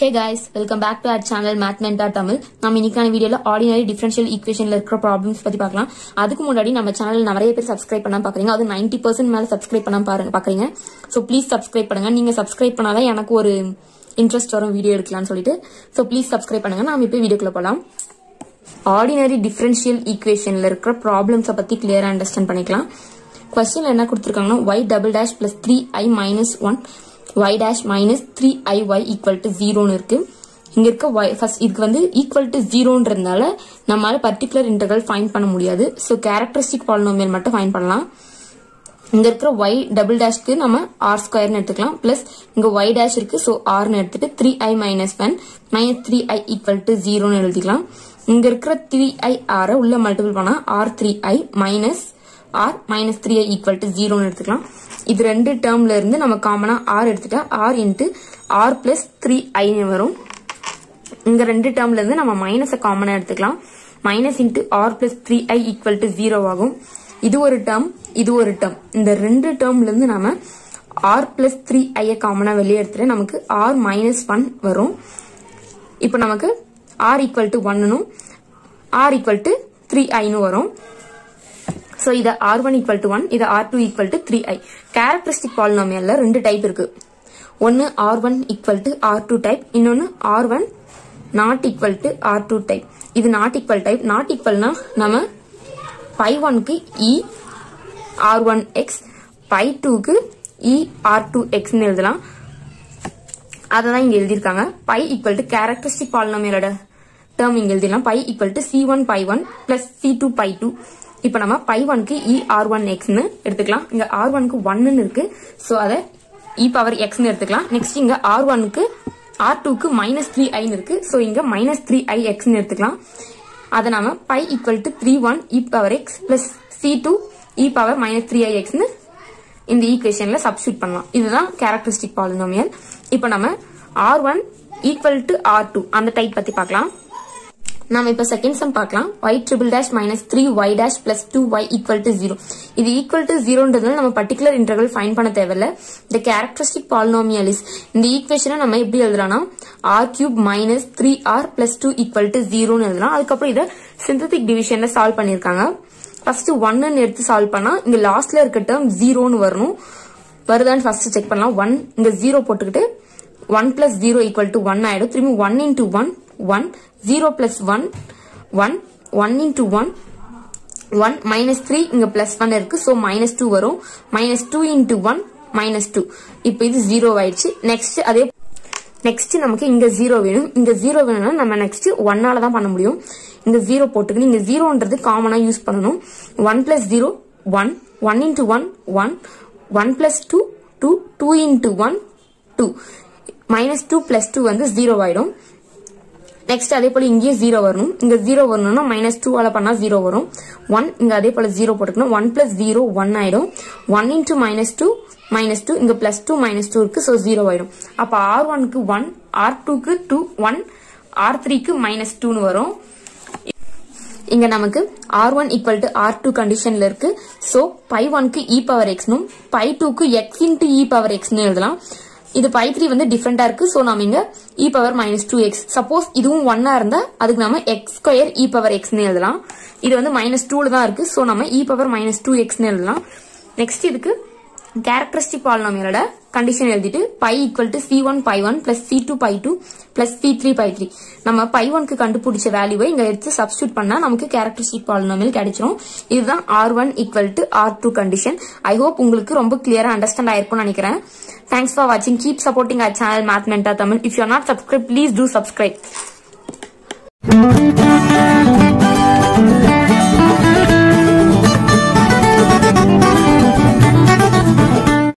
guys welcome back to our channel math mentor Tamil நம்ம இன்னைக்கான வீடியோல ஆர்டினரி டிஃபரன்ஷியல் ஈக்குவேஷன்ல இருக்கிற ப்ராப்ளம்ஸ் பத்தி பார்க்கலாம் அதுக்கு முன்னாடி நம்ம சேனல் நிறைய பேர் சப்ஸ்கிரைப் பண்ணாம பாக்குறீங்க அது 90% பர்சன்ட் மேல சப்ஸ்கிரைப் பண்ணாம பாருங்க பாக்குறீங்க ஸோ ப்ளீஸ் சப்ஸ்கிரைப் பண்ணுங்க நீங்க சப்ஸ்கிரைப் பண்ணாதான் எனக்கு ஒரு இன்ட்ரெஸ்ட் வரும் வீடியோ எடுக்கலாம்னு சொல்லிட்டு ஸோ ப்ளீஸ் சப்ஸ்கிரைப் பண்ணுங்க நாம இப்போ வீடியோக்குள்ள போலாம் ஆர்டினரி டிஃபரன்ஷியல் ஈக்குவேஷன்ல இருக்கிற ப்ராப்ளம்ஸை பத்தி கிளியரா அண்டர்ஸ்டாண்ட் பண்ணிக்கலாம் கொஸ்டின்ல என்ன கொடுத்துருக்காங்கன்னா y double dash plus three i minus one y dash minus three i y equal to ஜீரோன்னு இருக்கு இங்க இருக்க ஒய் ஃபர்ஸ்ட் இதுக்கு வந்து ஈக்குவல் டு ஜீரோன்றதுனால நம்மளால பர்டிகுலர் இன்டர்வல் ஃபைன் பண்ண முடியாது ஸோ கேரக்டரிஸ்டிக் பாலினோமியல் மட்டும் ஃபைன் பண்ணலாம் இங்க இருக்கிற ஒய் டபுள் டேஷ்க்கு நம்ம ஆர் ஸ்கொயர்னு எடுத்துக்கலாம் பிளஸ் இங்க ஒய் டேஷ் இருக்கு ஸோ ஆர்னு எடுத்துட்டு three i minus one minus three i equal to ஜீரோன்னு எழுதிக்கலாம் இங்க இருக்கிற த்ரீ ஐ ஆரை உள்ள மல்டிபிள் பண்ணா r three i minus r minus three i equal to ஜீரோன்னு எடுத்துக்கலாம் இது ரெண்டு டேர்ம்ல இருந்து நம்ம காமனா ஆர் எடுத்துட்டா r into r plus three ஐன்னு வரும் இங்க ரெண்டு டேர்ம்ல இருந்து நம்ம மைனஸை காமனா எடுத்துக்கலாம் minus into r plus three i equal to zero ஆகும் இது ஒரு டேர்ம் இது ஒரு டேர்ம் இந்த ரெண்டு டேர்ம்ல இருந்து நம்ம ஆர் பிளஸ் த்ரீ ஐய காமனா வெளியே எடுத்துட்டு நமக்கு ஆர் மைனஸ் ஒன் வரும் இப்போ நமக்கு ஆர் ஈக்குவல் டு ஒன்னும் ஆர் ஈக்குவல் டு த்ரீ ஐன்னு வரும் ஸோ இதை r one equal to one இதை r two equal to three i characteristic பாலினாமியல்ல ரெண்டு டைப் இருக்கு ஒன்னு r one equal to r two type இன்னொன்னு r one not equal to r two type இது நாட் ஈக்குவல் டைப் நாட் ஈக்குவல்னா நம்ம by ஒன்க்கு e r one x phi டூக்கு இ ஆர் டூ எக்ஸ்னு எழுதலாம் அதை தான் இங்க எழுதியிருக்காங்க பை ஈக்குவல் டு கேரக்டரிஸ்டிக் பாலினாமியலோட டேர்ம் இங்க எழுதிடலாம் phi equal to c one by one plus c two by two இப்போ நம்ம பை ஒன்க்கு இ ஆர் ஒன் எக்ஸ்னு எடுத்துக்கலாம் இங்க ஆர் ஒன்க்கு ஒன்னு இருக்கு ஸோ அதை இ பவர் எக்ஸ்னு எடுத்துக்கலாம் நெக்ஸ்ட் இங்க ஆர் ஒன்க்கு ஆர் டூக்கு மைனஸ் த்ரீ ஐன்னு இருக்கு ஸோ இங்க மைனஸ் த்ரீ ஐ எக்ஸ்னு எடுத்துக்கலாம் அதை நாம phi equal to three one e power x plus c two e power minus three i எக்ஸ்னு இந்த ஈக்குவேஷன்ல சப்ஸ்டியூட் பண்ணலாம் இதுதான் கேரக்டரிஸ்டிக் பாலினோமியல் இப்போ நம்ம r one equal to r two அந்த டைப் பத்தி பார்க்கலாம் நாம இப்ப செகண்ட் சம் பார்க்கலாம் y triple dash minus three y dash plus two y equal to zero இது ஈக்குவல் டு ஜீரோன்றதுனால நம்ம பர்டிகுலர் இன்டர்வல் ஃபைன் பண்ண தேவையில்ல இந்த கேரக்டரிஸ்டிக் பாலினாமியல் இஸ் இந்த ஈக்குவேஷனை நம்ம எப்படி எழுதலாம்னா r cube minus three r plus two equal to ஜீரோன்னு எழுதலாம் அதுக்கப்புறம் இதை சிந்தட்டிக் டிவிஷன்ல சால்வ் பண்ணிருக்காங்க ஃபர்ஸ்ட் ஒன்னு எடுத்து சால்வ் பண்ணா இங்க லாஸ்ட்ல இருக்க டேர்ம் ஜீரோன்னு வரணும் வருதான்னு ஃபர்ஸ்ட் செக் பண்ணலாம் ஒன் இங்க ஜீரோ போட்டுக்கிட்டு one plus zero equal to one ஆயிடும் திரும்பி one into one one zero plus one one one into one one minus three இங்க பிளஸ் ஒன் இருக்கு ஸோ மைனஸ் டூ வரும் minus two into one minus two இப்போ இது zero ஆயிடுச்சு next அதே next நமக்கு இங்க ஜீரோ வேணும் இங்க ஜீரோ வேணும்னா நம்ம நெக்ஸ்ட் ஒன்னால தான் பண்ண முடியும் இங்க ஜீரோ போட்டுக்கணும் இங்க ஜீரோன்றது காமனா யூஸ் பண்ணணும் one plus zero one one into one one one plus two two two into one two minus two plus two வந்து ஜீரோ ஆயிடும் நெக்ஸ்ட் அதே போல இங்கேயும் ஜீரோ வரணும் இங்க ஜீரோ வரணும்னா மைனஸ் டூவால பண்ணா ஜீரோ வரும் ஒன் இங்க அதே போல ஜீரோ போட்டுக்கணும் ஒன் பிளஸ் ஜீரோ ஒன் ஆயிடும் one into minus two minus two இங்க பிளஸ் டூ மைனஸ் டூ இருக்கு ஸோ ஜீரோ ஆயிடும் அப்ப ஆர் ஒன்க்கு ஒன் ஆர் டூக்கு டூ ஒன் ஆர் த்ரீக்கு மைனஸ் டூன்னு வரும் இங்க நமக்கு r one equal to r two கண்டிஷன்ல இருக்கு சோ பை ஒன்க்கு இ பவர் எக்ஸ்னும் பை டூக்கு எக்ஸ் இன்டு இ பவர் எக்ஸ்னு எழுதலாம் இது பை த்ரீ வந்து டிஃப்ரெண்டா இருக்கு சோ நாம இங்க e power minus two x suppose இதுவும் ஒன்னா இருந்தா அதுக்கு நம்ம எக்ஸ் ஸ்கொயர் இ பவர் எக்ஸ்னு எழுதலாம் இது வந்து மைனஸ் டூல தான் இருக்கு சோ நம்ம இ பவர் மைனஸ் டூ எக்ஸ்னு எழுதலாம் நெக்ஸ்ட் இதுக்கு கேரக்டரிஸ்டிக் பாலினாமியலோட கண்டிஷன் எழுதிட்டு pi equal to c one by one plus c two by two plus c three pi three நம்ம பை ஒன்க்கு கண்டுபிடிச்ச வேல்யூவை இங்க எடுத்து சப்ஸ்டியூட் பண்ணா நமக்கு கேரக்டரிஸ்டிக் பாலினாமியல் கிடைச்சிரும் இதுதான் r one equal to r two condition I hope உங்களுக்கு ரொம்ப கிளியரா அண்டர்ஸ்டாண்ட் ஆயிருக்கும்னு நினைக்கிறேன் தேங்க்ஸ் ஃபார் வாட்சிங் keep supporting our channel math mentor Tamil if you not subscribe please do subscribe